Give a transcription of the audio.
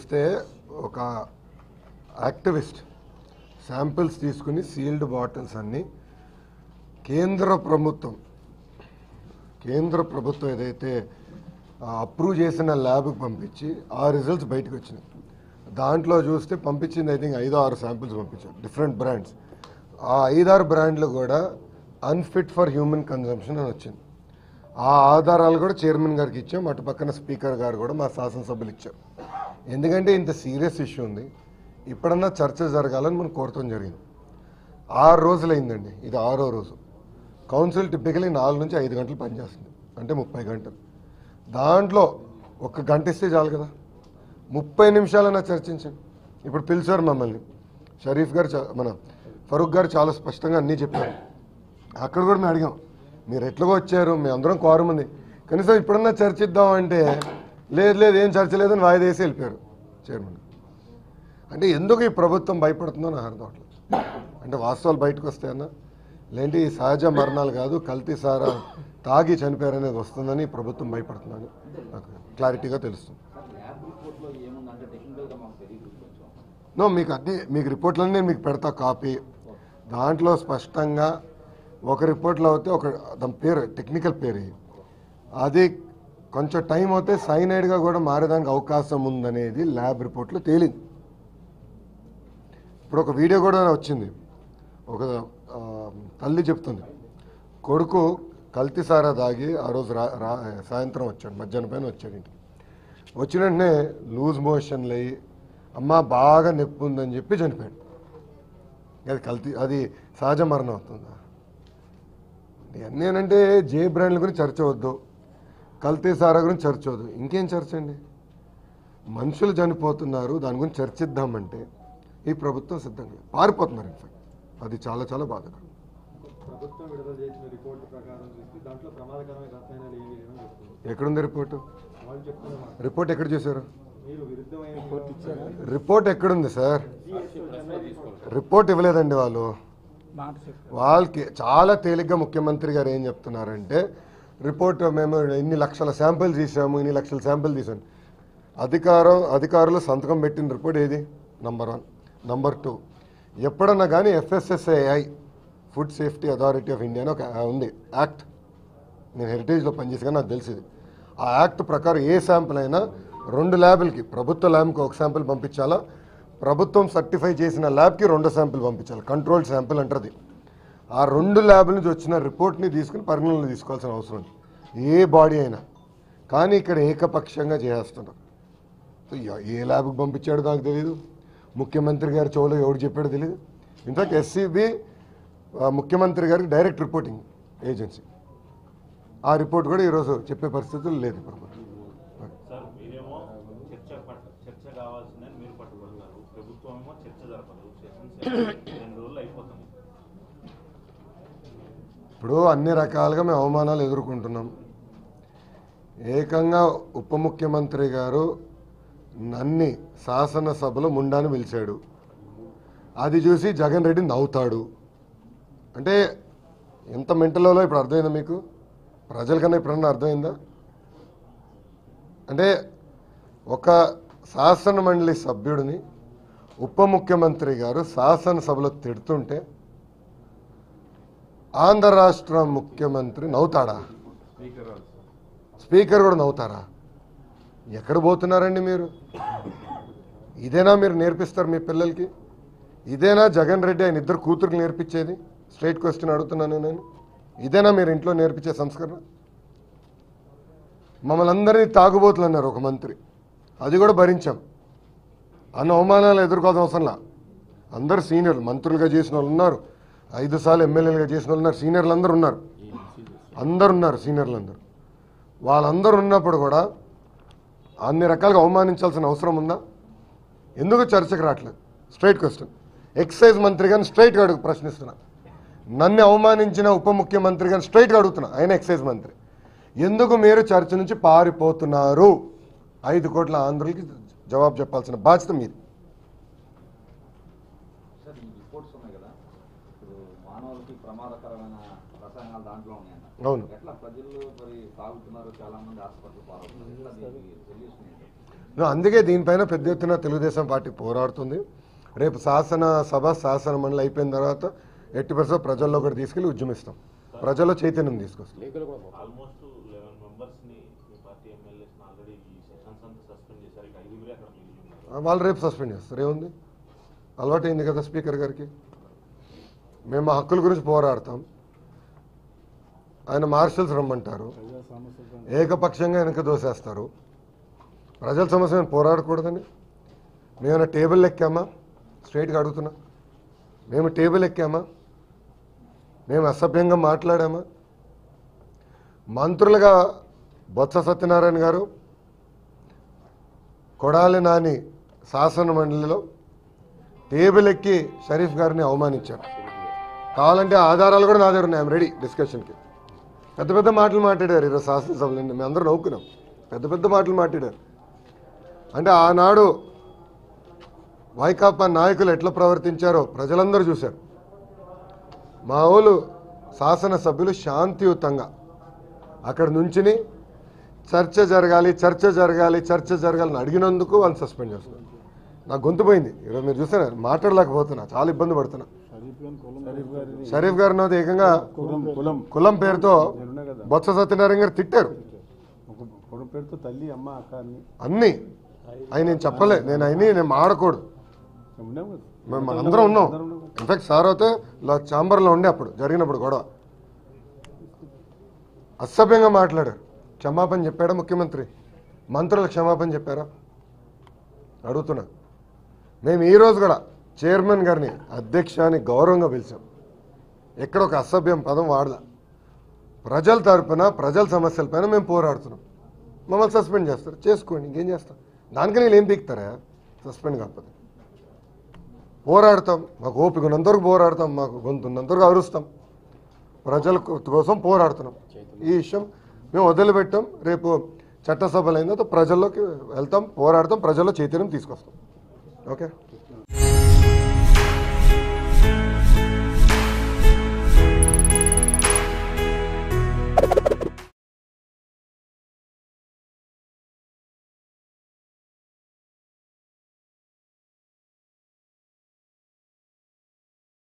చూస్తే ఒక activist samples తీసుకుని సీల్డ్ బాటిల్స్ అన్ని కేంద్ర ప్రభుత్వం కేంద్ర ప్రభుత్వం ఏదైతే అప్రూవ్ చేసిన ల్యాబ్కి పంపించి ఆ రిజల్ట్స్ బయటకు వచ్చినాయి దాంట్లో చూస్తే పంపించింది ఐ థింక్ ఐదు ఆరు శాంపిల్స్ పంపించారు డిఫరెంట్ బ్రాండ్స్ ఆ ఐదారు బ్రాండ్లు కూడా అన్ఫిట్ ఫర్ హ్యూమన్ కన్జంప్షన్ అని వచ్చింది ఆ ఆధారాలు కూడా చైర్మన్ గారికి ఇచ్చాం అటు పక్కన స్పీకర్ గారు కూడా మా శాసనసభ్యులు ఇచ్చారు ఎందుకంటే ఇంత సీరియస్ ఇష్యూ ఉంది ఇప్పుడన్నా చర్చ జరగాలని మనం కోరటం జరిగింది ఆరు రోజులైందండి ఇది ఆరో రోజు కౌన్సిల్ టిపికలీ నాలుగు నుంచి ఐదు గంటలు పనిచేస్తుంది అంటే ముప్పై గంటలు దాంట్లో ఒక గంట ఇస్తే చాలు కదా ముప్పై నిమిషాలన్నా చర్చించండి ఇప్పుడు పిలిచారు మమ్మల్ని షరీఫ్ గారు చా- మన ఫరూక్ గారు చాలా స్పష్టంగా అన్నీ చెప్పారు అక్కడ కూడా మేము అడిగాం మీరు ఎట్లాగో వచ్చారు మీ అందరం కోరం ఉంది కనీసం ఇప్పుడన్నా చర్చిద్దాం అంటే లేదు లేదు ఏం చర్చ లేదని వాయిదా వేసి వెళ్ళిపోయారు చైర్మన్ అంటే ఎందుకు ఈ ప్రభుత్వం భయపడుతుందో నాకు అర్థం అవట్లేదు అంటే వాస్తవాలు బయటకు వస్తాయన్నా లేంటి ఈ సహజ మరణాలు కాదు కల్తీ సారా తాగి చనిపోయారనేది వస్తుందని ఈ ప్రభుత్వం భయపడుతుందని నాకు క్లారిటీగా తెలుస్తుంది ల్యాబ్ రిపోర్ట్లో ఏముందంటే టెక్నికల్గా మాకు తెలియదు కొంచెం నో మీకు అన్ని మీకు రిపోర్ట్లన్నీ నేను మీకు పెడతా కాపీ దాంట్లో స్పష్టంగా ఒక రిపోర్ట్లో అయితే ఒక దాని పేరు టెక్నికల్ పేరు ఇది. అది కొంచెం టైం అయితే సైనైడ్గా కూడా మారేదానికి అవకాశం ఉందనేది ల్యాబ్ రిపోర్ట్లో తేలింది ఇప్పుడు ఒక వీడియో కూడా వచ్చింది ఒక ఆ, తల్లి చెప్తుంది కొడుకు కల్తీ సారా దాగి ఆ రోజు రా రా- సాయంత్రం వచ్చాడు మధ్యాహ్నం పైన వచ్చాడు ఇంటికి వచ్చిన వెంటనే లూజ్ మోషన్లు అయ్యి అమ్మ బాగా నొప్పి ఉందని చెప్పి చనిపోయాడు అది కల్తీ అది సహజ మరణం అవుతుందా ఇవన్నీ ఏంటంటే జే బ్రాండ్ల గురించి చర్చ వద్దు కల్తీ సారా గురించి చర్చ వద్దు ఇంకేం చర్చ అండి మనుషులు చనిపోతున్నారు దాని గురించి చర్చిద్దామంటే ఈ ప్రభుత్వం సిద్ధంగా లేదు. పారిపోతున్నారు ఇన్ఫాక్ట్ అది చాలా చాలా బాధకరం ప్రభుత్వం విడుదల చేసిన రిపోర్టు ప్రకారం చూస్తే దాంట్లో ప్రమాదకరమైన రసాయనాలు ఏమీ లేవని చెప్తుంది ఎక్కడుంది రిపోర్టు వాళ్ళు చెప్తున్న మాట రిపోర్ట్ ఎక్కడ చేశారు మీరు విరుద్ధమైన రిపోర్ట్ ఇచ్చారు రిపోర్ట్ ఎక్కడుంది సార్ రిపోర్ట్ ఇవ్వలేదండి వాళ్ళు వాళ్ళకి చాలా తేలిగ్గా ముఖ్యమంత్రి గారు ఏం చెప్తున్నారంటే రిపోర్ట్ మేము ఇన్ని లక్షల శాంపిల్ తీసాము ఇన్ని లక్షల శాంపిల్ తీసాము అధికారం అధికారులు సంతకం పెట్టిన రిపోర్ట్ ఏది నంబర్ వన్ నంబర్ టూ ఎప్పుడన్నా కానీ FSSAI food safety authority of India అని ఒక ఉంది యాక్ట్ నేను హెరిటేజ్లో పనిచేసి నాకు తెలిసింది ఆ యాక్ట్ ప్రకారం ఏ శాంపిల్ అయినా రెండు ల్యాబులకి ప్రభుత్వ ల్యాబ్కి ఒక శాంపిల్ పంపించాలా ప్రభుత్వం సర్టిఫై చేసిన ల్యాబ్కి రెండు శాంపిల్ పంపించాలి కంట్రోల్డ్ శాంపిల్ అంటారు ఆ రెండు ల్యాబ్ నుంచి వచ్చిన రిపోర్ట్ని తీసుకుని పరిగణనలో తీసుకోవాల్సిన అవసరం ఉంది ఏ బాడీ అయినా కానీ ఇక్కడ ఏకపక్షంగా చేస్తున్నారు సో ఎ- ఏ ల్యాబ్కి పంపించాడో నాకు తెలియదు ముఖ్యమంత్రి గారి చెవులో ఎవడు చెప్పాడో తెలియదు ఇన్ఫాక్ట్ ఎస్సీబీ ముఖ్యమంత్రి గారికి డైరెక్ట్ రిపోర్టింగ్ ఏజెన్సీ ఆ రిపోర్ట్ కూడా ఈరోజు చెప్పే పరిస్థితులు లేదు ప్రభుత్వం సార్ మీరేమో చర్చ పట్ల చర్చ కావాల్సిందని మీరు పట్టుబడతారు ప్రభుత్వం ఏమో చర్చ జరపదు సెషన్స్ రెండు రోజులు అయిపోతుంది ఇప్పుడు అన్ని రకాలుగా మేము అవమానాలు ఎదుర్కొంటున్నాం ఏకంగా ఉప ముఖ్యమంత్రి గారు నన్ని శాసనసభలో ముండాను పిలిచాడు అది చూసి జగన్ రెడ్డి నవ్వుతాడు అంటే ఎంత మెంటలో ఇప్పుడు అర్థమైందా మీకు ప్రజలకన్నా ఇప్పుడన్నా అర్థమైందా అంటే ఒక శాసన మండలి సభ్యుడిని ఉప ముఖ్యమంత్రి గారు శాసనసభలో తిడుతుంటే ఆంధ్ర రాష్ట్ర ముఖ్యమంత్రి నవ్వుతాడా స్పీకర్ కూడా నవ్వుతారా ఎక్కడ పోతున్నారండి మీరు ఇదేనా మీరు నేర్పిస్తారు మీ పిల్లలకి ఇదేనా జగన్ రెడ్డి ఆయన ఇద్దరు కూతురుకి నేర్పించేది స్ట్రైట్ క్వశ్చన్ అడుగుతున్నాను నేను ఇదేనా మీరు ఇంట్లో నేర్పించే సంస్కరణ మమ్మల్ని అందరినీ తాగుబోతులు అన్నారు ఒక మంత్రి అది కూడా భరించాం అన్న అవమానాలు ఎదుర్కోవాల్సిన అవసరంలా అందరు సీనియర్లు మంత్రులుగా చేసిన వాళ్ళు ఉన్నారు ఐదు సార్లు ఎమ్మెల్యేలుగా చేసిన వాళ్ళు ఉన్నారు సీనియర్లు అందరూ ఉన్నారు అందరు ఉన్నారు సీనియర్లు అందరూ వాళ్ళందరూ ఉన్నప్పుడు కూడా అన్ని రకాలుగా అవమానించాల్సిన అవసరం ఉందా ఎందుకు చర్చకు రావట్లేదు స్ట్రైట్ క్వశ్చన్ ఎక్సైజ్ మంత్రి గారిని స్ట్రైట్గా అడుగు ప్రశ్నిస్తున్నా నన్ను అవమానించిన ఉప ముఖ్యమంత్రి గారిని స్ట్రైట్గా అడుగుతున్నా ఆయన ఎక్సైజ్ మంత్రి ఎందుకు మీరు చర్చ నుంచి పారిపోతున్నారు ఐదు కోట్ల ఆంధ్రులకి జవాబు చెప్పాల్సిన బాధ్యత మీది సార్ ఈ రిపోర్ట్స్ ఉన్నాయి కదా ఇప్పుడు మానవులకి ప్రమాదకరమైన రసాయనాలు దాంట్లో ఉన్నాయన్న అవును ఎట్లా ప్రజలు మరి తాగుతున్నారు చాలా మంది హాస్పిటల్ పాలవుతున్నారు ఎట్లా దీనికి సొల్యూషన్ ఏంటి నువ్వు అందుకే దీనిపైన పెద్ద ఎత్తున తెలుగుదేశం పార్టీ పోరాడుతుంది రేపు శాసన సభ శాసన మండలి అయిపోయిన తర్వాత ఎట్టి పరిస్థితుల్లో ప్రజల్లో కూడా తీసుకెళ్ళి ఉద్యమిస్తాం ప్రజల్లో చైతన్యం తీసుకొస్తాం ఆల్మోస్ట్ లెవెన్ మెంబర్స్ ని మీ పార్టీ ఎమ్మెల్యేస్ ఆల్రెడీ ఈ సెషన్స్ అంతా సస్పెండ్ చేశారు ఇక ఐదుగురే అక్కడ మిగిలి ఉన్నారు వాళ్ళు రేపు సస్పెండ్ చేస్తారు ఏముంది అలవాటైంది కదా స్పీకర్ గారికి మేము మా హక్కుల గురించి పోరాడతాం ఆయన మార్షల్స్ రమ్మంటారు ఏకపక్షంగా వెనక దోసేస్తారు ప్రజల సమస్య మేము పోరాడకూడదని మేమైనా టేబుల్ ఎక్కామా స్ట్రైట్గా అడుగుతున్నా మేము టేబుల్ ఎక్కామా మేము అసభ్యంగా మాట్లాడామా మంత్రులుగా బొత్స సత్యనారాయణ గారు కొడాలి నాని శాసన మండలిలో టేబుల్ ఎక్కి షరీఫ్ గారిని అవమానించారు కావాలంటే ఆధారాలు కూడా నా దగ్గర ఉన్నాయి ఐఎమ్ రెడీ డిస్కషన్కి పెద్ద పెద్ద మాటలు మాట్లాడారు ఈరోజు శాసనసభలో మేము అందరూ నవ్వుకున్నాం పెద్ద పెద్ద మాటలు మాట్లాడారు అంటే ఆనాడు వైకాపా నాయకులు ఎట్లా ప్రవర్తించారో ప్రజలందరూ చూశారు మా ఊళ్ళు శాసనసభ్యులు శాంతియుతంగా అక్కడ నుంచుని చర్చ జరగాలి చర్చ జరగాలి చర్చ జరగాలని అడిగినందుకు వాళ్ళు సస్పెండ్ చేస్తున్నారు నాకు గొంతు పోయింది ఈరోజు మీరు చూసారా మాట్లాడలేకపోతున్నా చాలా ఇబ్బంది పడుతున్నా షరీఫ్ గారు నాది ఏకంగా కులం కులం కులం పేరుతో ఉన్నాయి కదా బొత్స సత్యనారాయణ గారు తిట్టారు ఒక కులం పేరుతో తల్లి అమ్మ అక్క అని అన్ని అవి నేను చెప్పలే నేను అయినా నేను మాడకూడదు ఉన్నాం కదా మేము అందరం ఉన్నాం ఇన్ఫాక్ట్ సార్ అయితే ఇలా ఛాంబర్లో ఉండే అప్పుడు జరిగినప్పుడు గొడవ అసభ్యంగా మాట్లాడారు క్షమాపణ చెప్పాడా ముఖ్యమంత్రి మంత్రులకు క్షమాపణ చెప్పారా అడుగుతున్నా మేము ఈరోజు కూడా చైర్మన్ గారిని అధ్యక్ష అని గౌరవంగా పిలిచాం ఎక్కడ ఒక అసభ్యం పదం వాడలా ప్రజల తరపున ప్రజల సమస్యలపైన మేము పోరాడుతున్నాం మమ్మల్ని సస్పెండ్ చేస్తారు చేసుకోండి ఇంకేం చేస్తాం దానికి నేను ఏం పీకుతారా సస్పెండ్ కాకపోతే పోరాడతాం మాకు ఓపిక ఉన్నంతవరకు పోరాడతాం మాకు గొంతు ఉన్నంతవరకు అరుస్తాం ప్రజల కో- కోసం పోరాడుతున్నాం ఈ విషయం మేము వదిలిపెట్టాం రేపు చట్టసభలు అయిన తర్వాత ప్రజల్లోకి వెళ్తాం పోరాడతాం ప్రజల్లో చైతన్యం తీసుకొస్తాం ఓకే